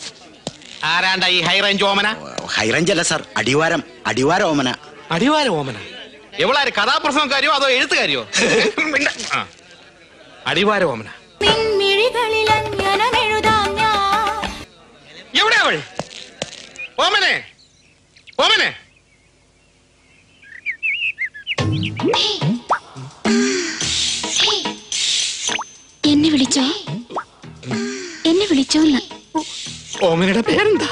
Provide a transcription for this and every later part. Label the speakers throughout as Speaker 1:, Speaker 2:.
Speaker 1: ആരാണ്ട ഈ high range Omana
Speaker 2: high range അല്ല sir അടിവാരം അടിവാര ഓമന
Speaker 1: അടിവാര ഓമന എവളാര് കഥാപ്രസംഗക്കാരിയോ അതോ എഴുത്തുകാരിയോ മിണ്ട. ആ. അടിവാര ഓമന
Speaker 3: നിൻമിഴികളിൽ അഞ്ജനമെഴുതാം ഞാൻ
Speaker 1: എവിടെ അവൾ ഓമനെ ഓമനെ
Speaker 4: എന്നെ വിളിച്ചോ എന്നെ വിളിച്ചോന്ന്
Speaker 1: ഓമനയുടെ പേരെന്താ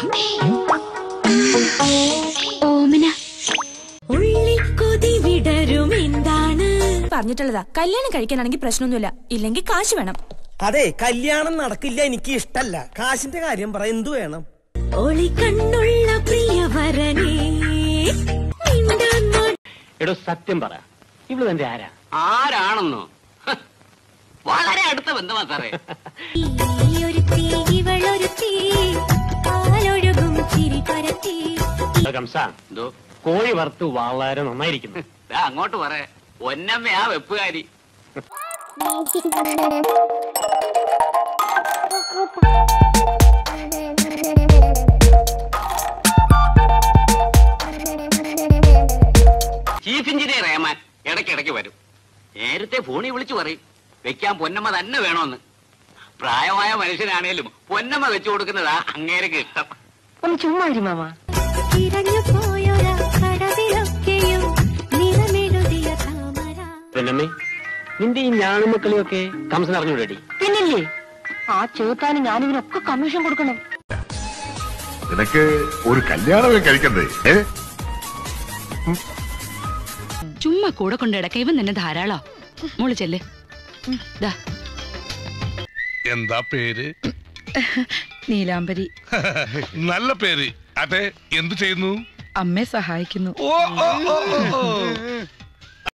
Speaker 4: ഓമന
Speaker 3: ഉള്ളിക്കൊതി വിടരും എന്താണ് പറഞ്ഞിട്ടുള്ളതാ കല്യാണം കഴിക്കാനാണെങ്കിൽ പ്രശ്നമൊന്നുമില്ല ഇല്ലെങ്കിൽ കാശ് വേണം
Speaker 5: അതെ കല്യാണം നടക്കില്ല എനിക്ക് ഇഷ്ടല്ല കാശിന്റെ കാര്യം പറ എന്തു വേണം
Speaker 3: ഒളിക്കണ്ണുള്ള പ്രിയവരനേ മിണ്ടാൻ
Speaker 6: എടോ സത്യം പറ ഇവള് തന്റെ ആരാ
Speaker 7: ആരാണെന്നോ ഹ, വളരെ അടുത്ത ബന്ധമാ സാറേ
Speaker 3: നീയൊരുത്തി ഇവളൊരുത്തി കാലൊഴുകും ചിരി പരത്തി
Speaker 6: കംസ എന്തോ കോഴി വറുത്ത് വളരെ നന്നായിരിക്കുന്നു
Speaker 7: ദാ അങ്ങോട്ട് പറ ഒന്നമ്മയാ വെപ്പുകാരി ചീഫ് എഞ്ചിനീയർ റഹ്മാൻ ഇടയ്ക്കിടയ്ക്ക് വരും നേരത്തെ ഫോണിൽ വിളിച്ചു പറയും വെക്കാൻ പൊന്നമ്മ തന്നെ വേണോന്ന് പ്രായമായ മനുഷ്യനാണേലും പൊന്നമ്മ വെച്ചു കൊടുക്കുന്നതാ അങ്ങേരക്ക് ഇഷ്ടം
Speaker 4: ഒന്ന് ചുമ്മാ മാമ
Speaker 3: തിരഞ്ഞു പോയൊരാ കടവിലൊക്കെയും നിറമെഴുതിയ താമര
Speaker 6: പെണ്ണമ്മേ നിന്റെ ഈ ഞാണുമക്കളിയൊക്കെ കംസൻ അറിഞ്ഞൂടേടി
Speaker 4: പിന്നില്ലേ ആ ചെറുത്താന് ഞാനിതിനൊക്കെ കമ്മീഷൻ കൊടുക്കണം
Speaker 8: നിനക്ക് ഒരു കല്യാണമേ കഴിക്കണ്ടേ ഏ
Speaker 9: ചുമ്മാ കൂടെ കൊണ്ടിടക്ക ഇവൻ തന്നെ ധാരാളോ മോള് ചെല്ല് ദാ
Speaker 8: എന്താ പേര്
Speaker 9: നീലാംബരി
Speaker 8: നല്ല പേര് അതെ എന്തു ചെയ്യുന്നു
Speaker 9: അമ്മയെ സഹായിക്കുന്നു
Speaker 8: ഓ ഓ, ഓ, ഓ, ഓ.